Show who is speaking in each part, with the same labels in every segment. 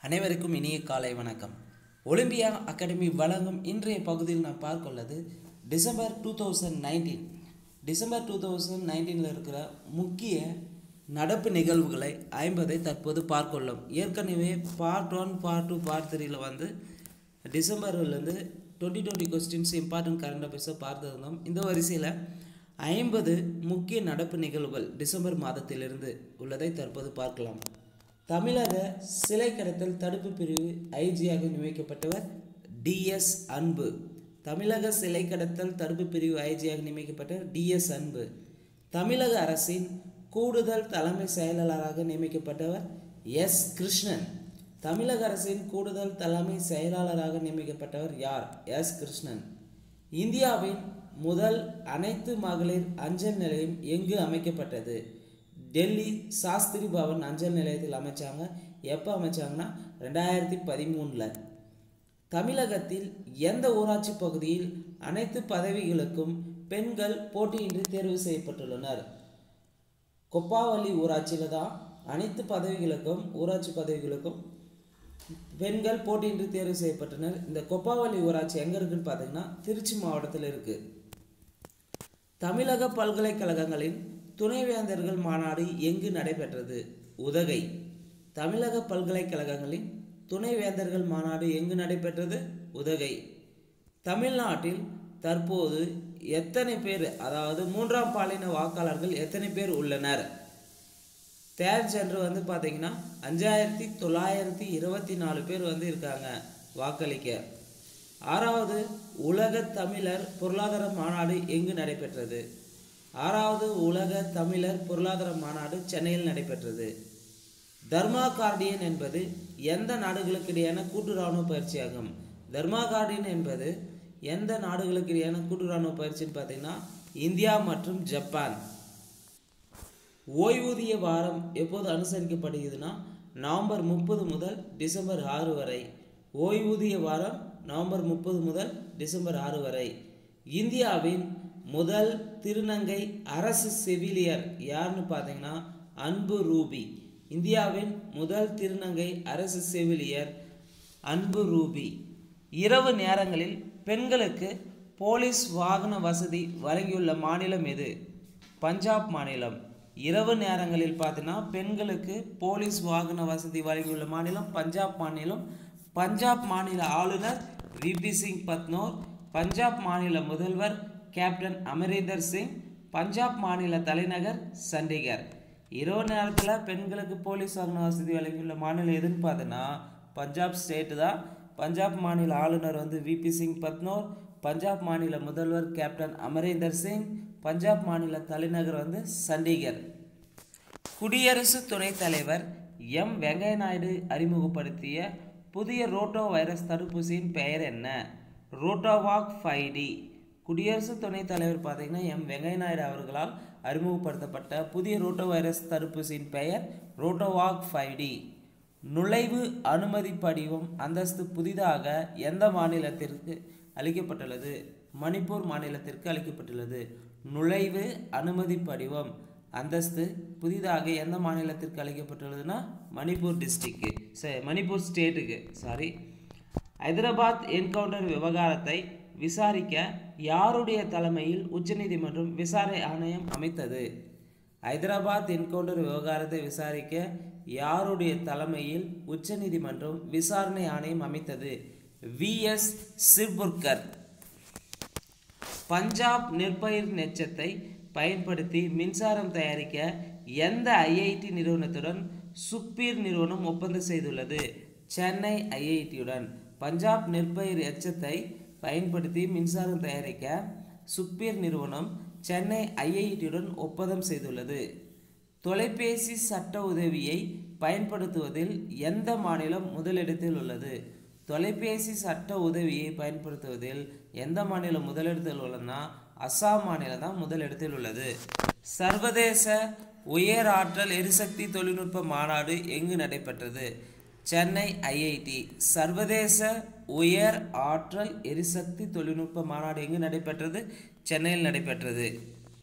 Speaker 1: அனைவருக்கும் இனிய காலை வணக்கம் ஒலிம்பியா அகாடமி வழங்கும் இன்றைய பகுதியில் நாம் பார்க்க உள்ளது December two thousand nineteen December two thousand நைன்டீனில் இருக்கிற முக்கிய நடப்பு நிகழ்வுகளை ஐம்பதை தற்போது பார்க்க உள்ளோம் ஏற்கனவே part one part two part த்ரீல வந்து டிசம்பர்லேருந்து twenty twenty questions important current அஃபேர்ஸை பார்த்துருந்தோம் இந்த வரிசையில் ஐம்பது முக்கிய நடப்பு நிகழ்வுகள் டிசம்பர் மாதத்திலிருந்து உள்ளதை தற்போது பார்க்கலாம் தமிழக சிலை கடத்தல் தடுப்பு பிரிவு ஐஜியாக நியமிக்கப்பட்டவர் டிஎஸ் அன்பு தமிழக சிலை கடத்தல் தடுப்பு பிரிவு ஐஜியாக நியமிக்கப்பட்டவர் டிஎஸ் அன்பு தமிழக அரசின் கூடுதல் தலைமை செயலாளராக நியமிக்கப்பட்டவர் எஸ் கிருஷ்ணன் தமிழக அரசின் கூடுதல் தலைமை செயலாளராக நியமிக்கப்பட்டவர் யார் எஸ் கிருஷ்ணன் இந்தியாவின் முதல் அனைத்து மகளிர் அஞ்சல் நிலையம் எங்கு அமைக்கப்பட்டது டெல்லி சாஸ்திரி பவன் அஞ்சல் நிலையத்தில் அமைச்சாங்க எப்போ அமைச்சாங்கன்னா ரெண்டாயிரத்தி பதிமூணில் தமிழகத்தில் எந்த ஊராட்சி பகுதியில் அனைத்து பதவிகளுக்கும் பெண்கள் போட்டியின்றி தேர்வு செய்யப்பட்டுள்ளனர் கொப்பாவள்ளி ஊராட்சியில் தான் அனைத்து பதவிகளுக்கும் ஊராட்சி பதவிகளுக்கும் பெண்கள் போட்டியின்றி தேர்வு செய்யப்பட்டனர் இந்த கொப்பாவள்ளி ஊராட்சி எங்கே இருக்குன்னு பார்த்தீங்கன்னா திருச்சி மாவட்டத்தில் இருக்குது தமிழக பல்கலைக்கழகங்களின் துணைவேந்தர்கள் மாநாடு எங்கு நடைபெற்றது உதகை தமிழக பல்கலைக்கழகங்களின் துணைவேந்தர்கள் மாநாடு எங்கு நடைபெற்றது உதகை தமிழ்நாட்டில் தற்போது எத்தனை பேர் அதாவது மூன்றாம் பாலின வாக்காளர்கள் எத்தனை பேர் உள்ளனர் தேர்ட் ஜென்டர் வந்து பார்த்தீங்கன்னா அஞ்சாயிரத்தி தொள்ளாயிரத்தி இருபத்தி நாலு பேர் வந்து இருக்காங்க வாக்களிக்க ஆறாவது உலக தமிழர் பொருளாதார மாநாடு எங்கு நடைபெற்றது ஆறாவது உலக தமிழர் பொருளாதார மாநாடு சென்னையில் நடைபெற்றது தர்மா கார்டியன் என்பது எந்த நாடுகளுக்கு இடையான கூட்டு இராணுவ பயிற்சியாகும் தர்மா கார்டியன் என்பது எந்த நாடுகளுக்கு இடையான கூட்டு இராணுவ பயிற்சின்னு பார்த்தீங்கன்னா இந்தியா மற்றும் ஜப்பான் ஓய்வூதிய வாரம் எப்போது அனுசரிக்கப்படுகிறதுனா நவம்பர் முப்பது முதல் டிசம்பர் ஆறு வரை ஓய்வூதிய வாரம் நவம்பர் முப்பது முதல் டிசம்பர் ஆறு வரை இந்தியாவின் முதல் திருநங்கை அரசு செவிலியர் யாருன்னு பார்த்தீங்கன்னா அன்பு ரூபி இந்தியாவின் முதல் திருநங்கை அரசு செவிலியர் அன்பு ரூபி இரவு நேரங்களில் பெண்களுக்கு போலீஸ் வாகன வசதி வழங்கியுள்ள மாநிலம் எது பஞ்சாப் மாநிலம் இரவு நேரங்களில் பார்த்தீங்கன்னா பெண்களுக்கு போலீஸ் வாகன வசதி வழங்கியுள்ள மாநிலம் பஞ்சாப் மாநிலம் பஞ்சாப் மாநில ஆளுநர் விபி சிங் பத்னோர் பஞ்சாப் மாநில முதல்வர் கேப்டன் அமரீந்தர் சிங் பஞ்சாப் மாநில தலைநகர் சண்டிகர் இரவு நேரத்தில் பெண்களுக்கு போலீஸ் வாகன வசதி வழங்கியுள்ள மாநிலம் எதுன்னு பார்த்தோன்னா பஞ்சாப் ஸ்டேட்டு தான் பஞ்சாப் மாநில ஆளுநர் வந்து விபி சிங் பத்னோர் பஞ்சாப் மாநில முதல்வர் கேப்டன் அமரீந்தர் சிங் பஞ்சாப் மாநில தலைநகர் வந்து சண்டிகர் குடியரசு துணைத் தலைவர் எம் வெங்கைய நாயுடு அறிமுகப்படுத்திய புதிய ரோட்டோ வைரஸ் தடுப்பூசியின் பெயர் என்ன ரோட்டோவாக் ஃபைவ் டி குடியரசு துணைத் தலைவர் பார்த்தீங்கன்னா எம் வெங்கைய நாயுடு அவர்களால் அறிமுகப்படுத்தப்பட்ட புதிய ரோட்டோ வைரஸ் தடுப்பூசியின் பெயர் ரோட்டோவாக் ஃபைவ் டி நுழைவு அனுமதி படிவம் அந்தஸ்து புதிதாக எந்த மாநிலத்திற்கு அளிக்கப்பட்டுள்ளது மணிப்பூர் மாநிலத்திற்கு அளிக்கப்பட்டுள்ளது நுழைவு அனுமதி படிவம் அந்தஸ்து புதிதாக எந்த மாநிலத்திற்கு அளிக்கப்பட்டுள்ளதுன்னா மணிப்பூர் டிஸ்ட்ரிக்கு சரி மணிப்பூர் ஸ்டேட்டுக்கு சாரி ஹைதராபாத் என்கவுண்டர் விவகாரத்தை விசாரிக்க யாருடைய தலைமையில் உச்சநீதிமன்றம் விசாரணை ஆணையம் அமைத்தது ஹைதராபாத் என்கவுண்டர் விவகாரத்தை விசாரிக்க யாருடைய தலைமையில் உச்சநீதிமன்றம் விசாரணை ஆணையம் அமைத்தது வி எஸ் சிர்புர்கர் பஞ்சாப் நெற்பயிர் நெச்சத்தை பயன்படுத்தி மின்சாரம் தயாரிக்க எந்த ஐஐடி நிறுவனத்துடன் சுப்பீர் நிறுவனம் ஒப்பந்தம் செய்துள்ளது சென்னை ஐஐடியுடன் பஞ்சாப் நெற்பயிர் எச்சத்தை பயன்படுத்தி மின்சாரம் தயாரிக்க சுப்பீர் நிறுவனம் சென்னை ஐஐடியுடன் ஒப்பந்தம் செய்துள்ளது தொலைபேசி சட்ட உதவியை பயன்படுத்துவதில் எந்த மாநிலம் முதலிடத்தில் உள்ளது தொலைபேசி சட்ட உதவியை பயன்படுத்துவதில் எந்த மாநிலம் முதலிடத்தில் உள்ளதுன்னா அஸ்ஸாம் மாநிலம் தான் முதலிடத்தில் உள்ளது சர்வதேச உயர் ஆற்றல் எரிசக்தி தொழில்நுட்ப மாநாடு எங்கு நடைபெற்றது சென்னை ஐஐடி சர்வதேச உயர் ஆற்றல் எரிசக்தி தொழில்நுட்ப மாநாடு எங்கு நடைபெற்றது சென்னையில் நடைபெற்றது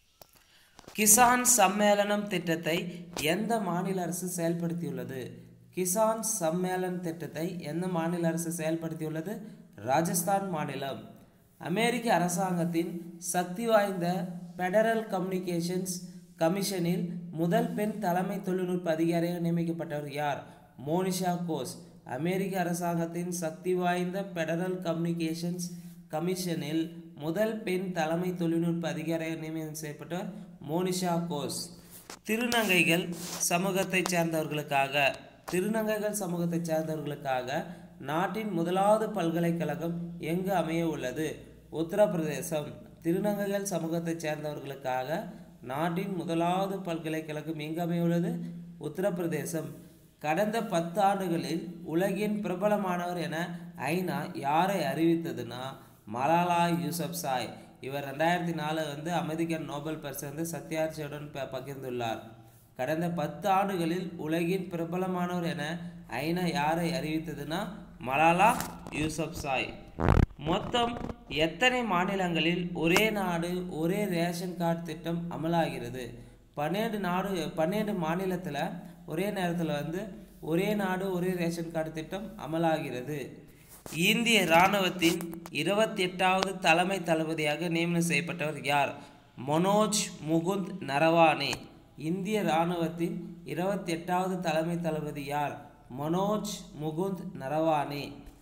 Speaker 1: கிசான் சம்மேளனம் திட்டத்தை எந்த மாநில அரசு செயல்படுத்தியுள்ளது கிசான் சம்மேளன் திட்டத்தை எந்த மாநில அரசு செயல்படுத்தியுள்ளது ராஜஸ்தான் மாநிலம் அமெரிக்க அரசாங்கத்தின் சக்தி வாய்ந்த பெடரல் கம்யூனிகேஷன்ஸ் கமிஷனில் முதல் பெண் தலைமை தொழில்நுட்ப அதிகாரியாக நியமிக்கப்பட்டவர் யார் மோனிஷா கோஸ் அமெரிக்க அரசாங்கத்தின் சக்தி வாய்ந்த பெடரல் கம்யூனிகேஷன்ஸ் கமிஷனில் முதல் பெண் தலைமை தொழில்நுட்ப அதிகாரியாக நியமனம் செய்யப்பட்டவர் மோனிஷா கோஸ் திருநங்கைகள் சமூகத்தைச் சேர்ந்தவர்களுக்காக திருநங்கைகள் சமூகத்தைச் சேர்ந்தவர்களுக்காக நாட்டின் முதலாவது பல்கலைக்கழகம் எங்கு அமைய உள்ளது உத்தரப்பிரதேசம் திருநங்கைகள் சமூகத்தைச் சேர்ந்தவர்களுக்காக நாட்டின் முதலாவது பல்கலைக்கழகம் எங்கு அமைய உள்ளது உத்தரப்பிரதேசம் கடந்த பத்து ஆண்டுகளில் உலகின் பிரபலமானவர் என ஐநா யாரை அறிவித்ததுன்னா மலாலா யூசப்சாய் இவர் ரெண்டாயிரத்தி நாலு வந்து அமெரிக்கன் நோபல் பரிசு வந்து சத்யார்ச்சியுடன் ப பகிர்ந்துள்ளார் கடந்த பத்து ஆண்டுகளில் உலகின் பிரபலமானவர் என ஐநா யாரை அறிவித்ததுன்னா மலாலா யூசப்சாய் மொத்தம் எத்தனை மாநிலங்களில் ஒரே நாடு ஒரே ரேஷன் கார்டு திட்டம் அமலாகிறது பன்னெண்டு நாடு பன்னெண்டு மாநிலத்தில் ஒரே நேரத்தில் வந்து ஒரே நாடு ஒரே ரேஷன் கார்டு திட்டம் அமலாகிறது இந்திய இராணுவத்தின் இருபத்தி எட்டாவது தலைமை தளபதியாக நியமனம் செய்யப்பட்டவர் யார் மனோஜ் முகுந்த் நரவானே இந்திய இராணுவத்தின் இருபத்தி எட்டாவது தலைமை தளபதி யார் மனோஜ் முகுந்த் நரவானே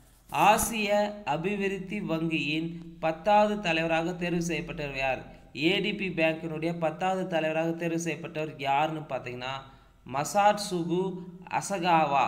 Speaker 1: ஆசிய அபிவிருத்தி வங்கியின் பத்தாவது தலைவராக தேர்வு செய்யப்பட்டவர் யார் ஏடிபி பேங்கினுடைய பத்தாவது தலைவராக தேர்வு செய்யப்பட்டவர் யாருன்னு பார்த்தீங்கன்னா மசாட் சுகு அசகாவா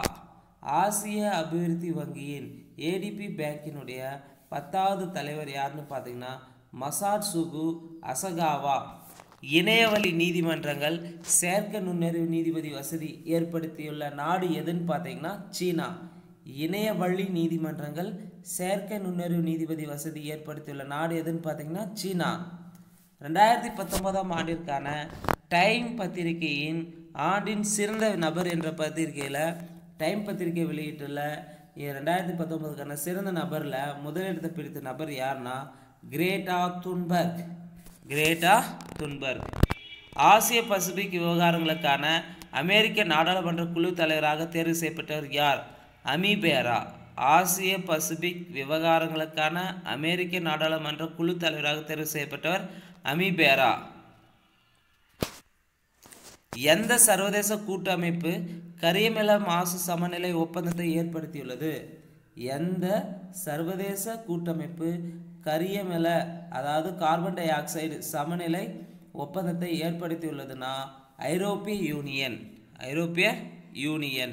Speaker 1: ஆசிய அபிவிருத்தி வங்கியின் ஏடிபி பேங்கினுடைய பத்தாவது தலைவர் யாருன்னு பார்த்தீங்கன்னா மசாட் சுகு அசகாவா இணையவழி நீதிமன்றங்கள் செயற்கை நுண்ணறிவு நீதிபதி வசதி ஏற்படுத்தியுள்ள நாடு எதுன்னு பார்த்தீங்கன்னா சீனா இணையவழி நீதிமன்றங்கள் செயற்கை நுண்ணறிவு நீதிபதி வசதி ஏற்படுத்தியுள்ள நாடு எதுன்னு பார்த்தீங்கன்னா சீனா ரெண்டாயிரத்தி பத்தொன்பதாம் ஆண்டிற்கான டைம் பத்திரிகையின் ஆண்டின் சிறந்த நபர் என்ற பத்திரிகையில் டைம் பத்திரிகை வெளியிட்டுள்ள இ- ரெண்டாயிரத்தி பத்தொன்பதுக்கான சிறந்த நபரில் முதலிடத்தை பிடித்த நபர் யாருன்னா கிரேட்டா துன்பர்க் கிரேட்டா துன்பர்க் ஆசிய பசிபிக் விவகாரங்களுக்கான அமெரிக்க நாடாளுமன்ற குழு தலைவராக தேர்வு செய்யப்பட்டவர் யார் அமீபேரா ஆசிய பசிபிக் விவகாரங்களுக்கான அமெரிக்க நாடாளுமன்ற குழு தலைவராக தேர்வு செய்யப்பட்டவர் அமீபேரா எந்த சர்வதேச கூட்டமைப்பு கரியமில மாசு சமநிலை ஒப்பந்தத்தை ஏற்படுத்தியுள்ளது எந்த சர்வதேச கூட்டமைப்பு கரியமில அதாவது கார்பன் டை ஆக்சைடு சமநிலை ஒப்பந்தத்தை ஏற்படுத்தியுள்ளதுன்னா ஐரோப்பிய யூனியன் ஐரோப்பிய யூனியன்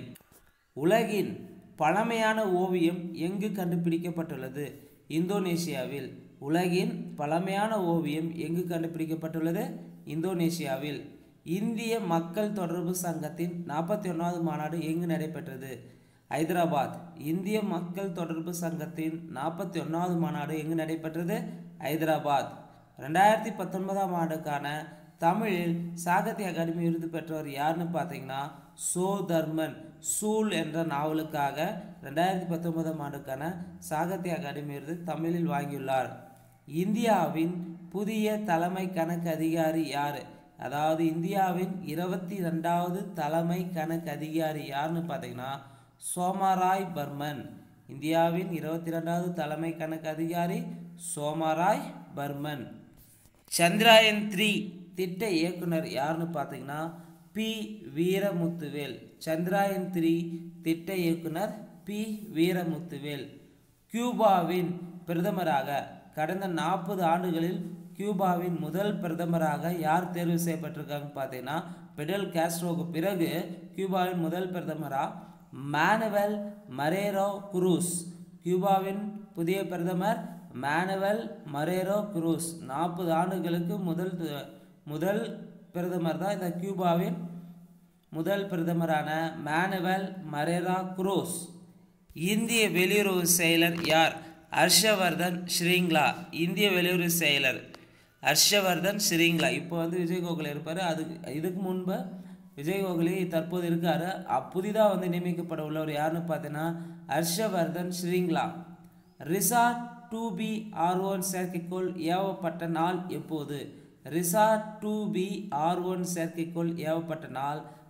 Speaker 1: உலகின் பழமையான ஓவியம் எங்கு கண்டுபிடிக்கப்பட்டுள்ளது இந்தோனேசியாவில் உலகின் பழமையான ஓவியம் எங்கு கண்டுபிடிக்கப்பட்டுள்ளது இந்தோனேசியாவில் இந்திய மக்கள் தொடர்பு சங்கத்தின் நாற்பத்தி ஒன்றாவது மாநாடு எங்கு நடைபெற்றது ஹைதராபாத் இந்திய மக்கள் தொடர்பு சங்கத்தின் நாற்பத்தி ஒன்றாவது மாநாடு எங்கு நடைபெற்றது ஹைதராபாத் ரெண்டாயிரத்தி பத்தொன்பதாம் ஆண்டுக்கான தமிழில் சாகித்ய அகாடமி விருது பெற்றவர் யாருன்னு பார்த்தீங்கன்னா சோ தர்மன் சூல் என்ற நாவலுக்காக ரெண்டாயிரத்தி பத்தொன்பதாம் ஆண்டுக்கான சாகித்ய அகாடமி விருது தமிழில் வாங்கியுள்ளார் இந்தியாவின் புதிய தலைமை கணக்கு அதிகாரி யார் அதாவது இந்தியாவின் இருபத்தி ரெண்டாவது தலைமை கணக்கு அதிகாரி யாருன்னு பார்த்தீங்கன்னா சோமராய் பர்மன் இந்தியாவின் இருபத்தி ரெண்டாவது தலைமை கணக்கு அதிகாரி சோமராய் பர்மன் சந்திராயன் த்ரீ திட்ட இயக்குனர் யாருன்னு பார்த்தீங்கன்னா பி வீரமுத்துவேல் சந்திராயன் த்ரீ திட்ட இயக்குனர் பி வீரமுத்துவேல் கியூபாவின் பிரதமராக கடந்த நாற்பது ஆண்டுகளில் கியூபாவின் முதல் பிரதமராக யார் தேர்வு செய்யப்பட்டிருக்காங்கன்னு பார்த்தீங்கன்னா பெடல் காஸ்ட்ரோவுக்கு பிறகு கியூபாவின் முதல் பிரதமராக மானுவல் மரேரோ குரூஸ் கியூபாவின் புதிய பிரதமர் மானுவல் மரேரோ குரூஸ் நாற்பது ஆண்டுகளுக்கு முதல் து- முதல் பிரதமர் தான் இந்த கியூபாவின் முதல் பிரதமரான மானுவல் மரேரா குரூஸ் இந்திய வெளியுறவு செயலர் யார் ஹர்ஷவர்தன் ஸ்ரீங்லா இந்திய வெளியுறவு செயலர் ஹர்ஷவர்தன் ஸ்ரீங்லா இப்போ வந்து விஜய் கோகலே இருப்பார் அதுக்கு இதுக்கு முன்பு விஜய் கோகலே தற்போது இருக்காரு புதிதாக வந்து நியமிக்கப்பட உள்ளவர் யாருன்னு பார்த்தீங்கன்னா Harshvardhan Shringla RISAT two B R one செயற்கைக்கோள் ஏவப்பட்ட நாள் எப்போது RISAT two B R one செயற்கைக்கோள் ஏவப்பட்ட நாள்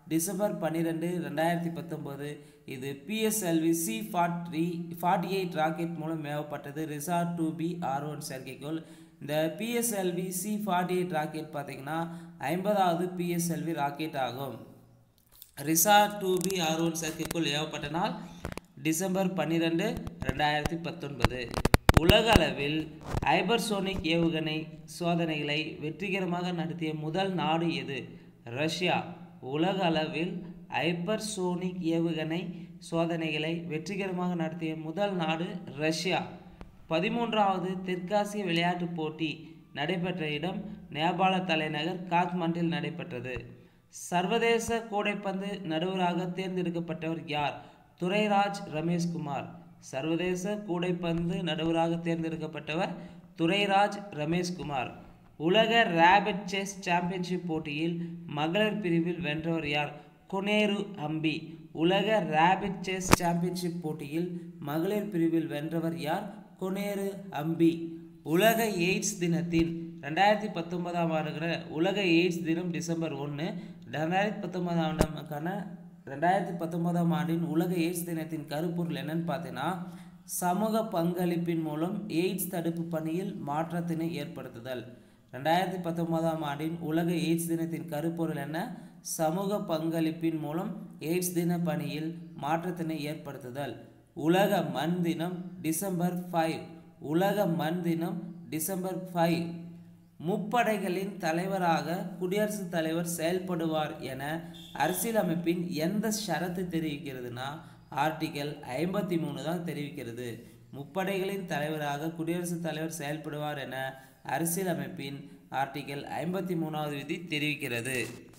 Speaker 1: டிசம்பர் பன்னிரெண்டு ரெண்டாயிரத்தி பத்தொம்போது இது PSLV C forty forty eight rocket மூலம் ஏவப்பட்டது RISAT two B R one செயற்கைக்கோள் இந்த PSLV C forty eight rocket பார்த்தீங்கன்னா ஐம்பதாவது பிஎஸ்எல்வி ராக்கெட் ஆகும் RISAT two B R one செயற்கைக்கோள் ஏவப்பட்ட நாள் டிசம்பர் பன்னிரெண்டு ரெண்டாயிரத்தி பத்தொன்பது உலக அளவில் ஹைபர்சோனிக் ஏவுகணை சோதனைகளை வெற்றிகரமாக நடத்திய முதல் நாடு எது ரஷ்யா உலக அளவில் ஹைபர்சோனிக் ஏவுகணை சோதனைகளை வெற்றிகரமாக நடத்திய முதல் நாடு ரஷ்யா பதிமூன்றாவது தெற்காசிய விளையாட்டுப் போட்டி நடைபெற்ற இடம் நேபாள தலைநகர் காத்மண்டில் நடைபெற்றது சர்வதேச கூடைப்பந்து நடுவராக தேர்ந்தெடுக்கப்பட்டவர் யார் துரைராஜ் ரமேஷ்குமார் சர்வதேச கூடைப்பந்து நடுவராக தேர்ந்தெடுக்கப்பட்டவர் துரைராஜ் ரமேஷ்குமார் உலக ரேபிட் செஸ் சாம்பியன்ஷிப் போட்டியில் மகளிர் பிரிவில் வென்றவர் யார் கொனேரு அம்பி உலக ரேபிட் செஸ் சாம்பியன்ஷிப் போட்டியில் மகளிர் பிரிவில் வென்றவர் யார் கொனேரு அம்பி உலக எய்ட்ஸ் தினத்தின் ரெண்டாயிரத்தி பத்தொன்பதாம் ஆண்டுகிற உலக எய்ட்ஸ் தினம் டிசம்பர் ஒன்று ரெண்டாயிரத்தி பத்தொன்பதாம் ஆண்டுக்கான ரெண்டாயிரத்தி பத்தொன்பதாம் ஆண்டின் உலக எய்ட்ஸ் தினத்தின் கருப்பொருள் என்னன்னு பார்த்தீங்கன்னா சமூக பங்களிப்பின் மூலம் எய்ட்ஸ் தடுப்பு பணியில் மாற்றத்தினை ஏற்படுத்துதல் ரெண்டாயிரத்தி பத்தொன்பதாம் ஆண்டின் உலக எய்ட்ஸ் தினத்தின் கருப்பொருள் என்ன சமூக பங்களிப்பின் மூலம் எய்ட்ஸ் தின பணியில் மாற்றத்தினை ஏற்படுத்துதல் உலக மண் தினம் டிசம்பர் ஃபைவ் உலக மண் தினம் டிசம்பர் ஃபைவ் முப்படைகளின் தலைவராக குடியரசுத் தலைவர் செயல்படுவார் என அரசியலமைப்பின் எந்த ஷரத்து தெரிவிக்கிறதுனா ஆர்டிகல் ஐம்பத்தி மூணு தான் தெரிவிக்கிறது முப்படைகளின் தலைவராக குடியரசுத் தலைவர் செயல்படுவார் என அரசியலமைப்பின் ஆர்டிகல் ஐம்பத்தி மூணாவது விதி தெரிவிக்கிறது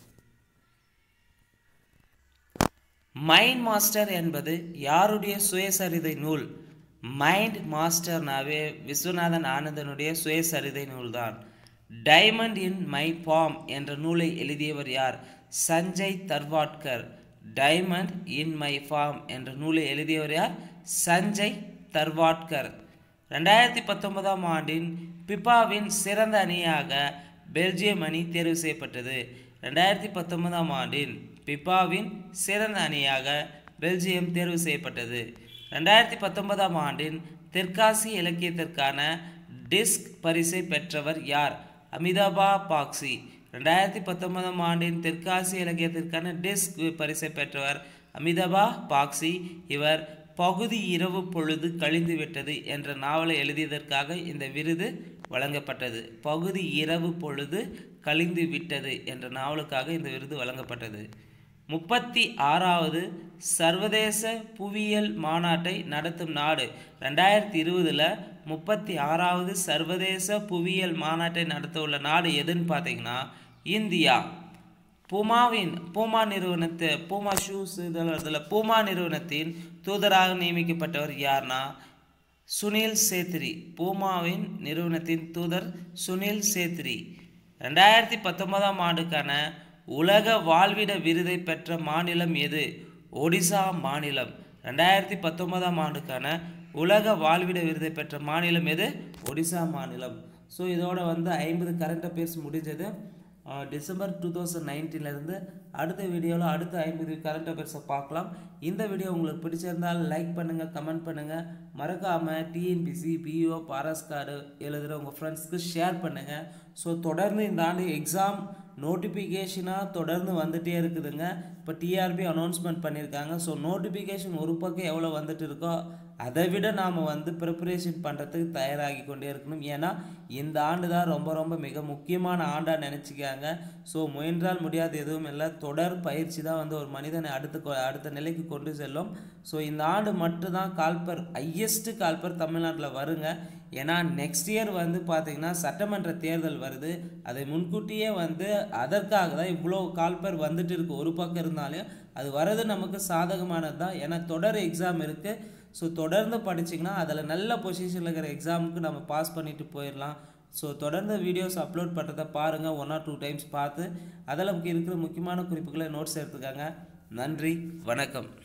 Speaker 1: மைண்ட் மாஸ்டர் என்பது யாருடைய சுயசரிதை நூல் மைண்ட் மாஸ்டர்னாவே விஸ்வநாதன் ஆனந்தனுடைய சுயசரிதை நூல்தான் டைமண்ட் இன் மை பாம் என்ற நூலை எழுதியவர் யார் Sanjay Dharwadkar diamond in my form என்ற நூலை எழுதியவர் யார் சஞ்சய் தர்வாட்கர் ரெண்டாயிரத்தி பத்தொன்பதாம் ஆண்டின் பிபாவின் சிறந்த அணியாக பெல்ஜியம் அணி தேர்வு செய்யப்பட்டது ரெண்டாயிரத்தி பத்தொன்பதாம் ஆண்டின் பிபாவின் சிறந்த அணியாக பெல்ஜியம் தேர்வு செய்யப்பட்டது ரெண்டாயிரத்தி பத்தொன்பதாம் ஆண்டின் தெற்காசிய இலக்கியத்திற்கான டிஸ்க் பரிசை பெற்றவர் யார் அமிதாபா பாக்சி ரெண்டாயிரத்தி பத்தொன்பதாம் ஆண்டின் தெற்காசிய இலக்கியத்திற்கான டிஸ்க் பரிசை பெற்றவர் அமிதாபா பாக்சி இவர் பகுதி இரவு பொழுது கழிந்து விட்டது என்ற நாவலை எழுதியதற்காக இந்த விருது வழங்கப்பட்டது பகுதி இரவு பொழுது கழிந்து விட்டது என்ற நாவலுக்காக இந்த விருது வழங்கப்பட்டது முப்பத்தி ஆறாவது சர்வதேச புவியியல் மாநாட்டை நடத்தும் நாடு ரெண்டாயிரத்தி இருபதில் முப்பத்தி ஆறாவது சர்வதேச புவியியல் மாநாட்டை நடத்த உள்ள நாடு எதுன்னு பார்த்தீங்கன்னா இந்தியா பூமாவின் பூமா நிறுவனத்தை பூமா ஷூஸ் இதெல்லாம் இதில் பூமா நிறுவனத்தின் தூதராக நியமிக்கப்பட்டவர் யார்னா சுனில் சேத்ரி பூமாவின் நிறுவனத்தின் தூதர் சுனில் சேத்ரி ரெண்டாயிரத்தி பத்தொன்பதாம் ஆண்டுக்கான உலக வாழ்விட விருதை பெற்ற மாநிலம் எது ஒடிசா மாநிலம் ரெண்டாயிரத்தி பத்தொன்பதாம் ஆண்டுக்கான உலக வாழ்விட விருதை பெற்ற மாநிலம் எது ஒடிசா மாநிலம் ஸோ இதோட வந்து ஐம்பது கரண்ட் அஃபேர்ஸ் முடிஞ்சது அஹ் டிசம்பர் டூ தௌசண்ட் நைன்டீன்லேருந்து அடுத்த வீடியோவில் அடுத்த ஐம்பது கரண்ட் அஃபேர்ஸை பார்க்கலாம் இந்த வீடியோ உங்களுக்கு பிடிச்சிருந்தால் லைக் பண்ணுங்கள் கமெண்ட் பண்ணுங்கள் மறக்காமல் டிஎன்பிசி பிஇஓ பாரஸ்கார்டு எழுதுகிற உங்கள் ஃப்ரெண்ட்ஸ்க்கு ஷேர் பண்ணுங்கள் ஸோ தொடர்ந்து இந்த ஆண்டு எக்ஸாம் நோட்டிஃபிகேஷனாக தொடர்ந்து வந்துகிட்டே இருக்குதுங்க இப்போ டிஆர்பி அனௌன்ஸ்மெண்ட் பண்ணியிருக்காங்க ஸோ நோட்டிஃபிகேஷன் ஒரு பக்கம் எவ்வளோ வந்துட்டு இருக்கோ அதை விட நாம் வந்து ப்ரிப்பரேஷன் பண்ணுறதுக்கு தயாராகி கொண்டே இருக்கணும் ஏன்னா இந்த ஆண்டு தான் ரொம்ப ரொம்ப மிக முக்கியமான ஆண்டாக நினச்சிக்காங்க ஸோ முயன்றால் முடியாது எதுவும் இல்லை தொடர் பயிற்சி தான் வந்து ஒரு மனிதனை அடுத்த கொ- அடுத்த நிலைக்கு கொண்டு செல்லும் ஸோ இந்த ஆண்டு மட்டும்தான் கால்பர் ஹையஸ்ட்டு கால்பர் தமிழ்நாட்டில் வருங்க ஏன்னா நெக்ஸ்ட் இயர் வந்து பார்த்திங்கன்னா சட்டமன்ற தேர்தல் வருது அதை முன்கூட்டியே வந்து அதற்காக தான் இவ்வளோ கால்பர் வந்துட்டு இருக்கு ஒரு பக்கம் இருந்தாலும் அது வர்றது நமக்கு சாதகமானது தான் ஏன்னா தொடர் எக்ஸாம் இருக்குது ஸோ தொடர்ந்து படிச்சிங்கன்னா அதில் நல்ல பொசிஷனில் இருக்கிற எக்ஸாமுக்கு நம்ம பாஸ் பண்ணிட்டு போயிடலாம் ஸோ தொடர்ந்து வீடியோஸ் அப்லோட் பண்ணுறதை பாருங்கள் ஒன் ஆர் டூ டைம்ஸ் பார்த்து அதில் இருக்கிற முக்கியமான குறிப்புகளை நோட்ஸ் எடுத்துக்காங்க நன்றி வணக்கம்